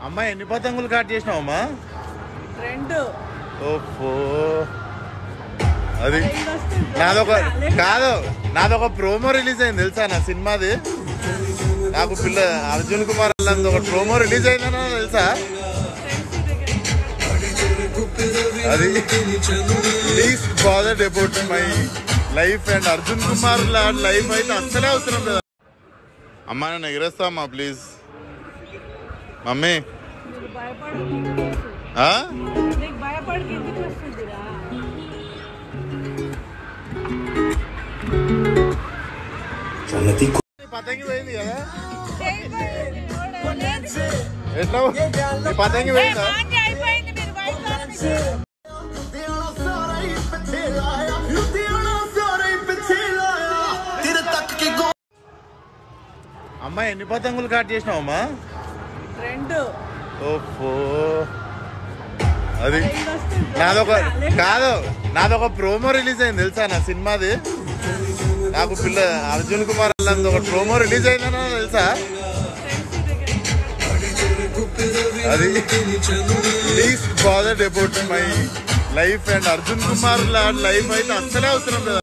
అమ్మా ఎన్ని పతంగులు కట్ చేసినావమ్మా రెండు ఓహో అది నాదొక కాదు నాదొక ప్రోమో రిలీజ్ అయింది తెలుసా నా సినిమాది నాకు పిల్ల అర్జున్ కుమార్ వాళ్ళది ఒక ప్రోమో రిలీజ్ అయిందని తెలుసా అది please bother about my life and Arjun Kumar life అయితే అస్సలే అవసరం లేదు అమ్మా నేను ఎగరేస్తా అమ్మా ప్లీజ్ మమ్మీ నీకు భయపడి కిందికి వస్తుంది. ఆ? నీకు భయపడి కిందికి వస్తుందిరా ఈ పతంగి పోయింది కదా ఎట్లా ఈ పతంగి పోయిందా అయిపోయింది మీరు బయట అమ్మా ఎన్ని పతంగులు కట్ చేసినావమ్మా రెండు ఓహో అది నాదొక కాదు నాదొక ప్రోమో రిలీజ్ అయింది తెలుసా నా సినిమాది నాకు పిల్ల అర్జున్ కుమార్ వాళ్ళది ఒక ప్రోమో రిలీజ్ అయిందని తెలుసా అది please bother about my life and Arjun Kumar life అయితే అస్సలే అవసరం లేదు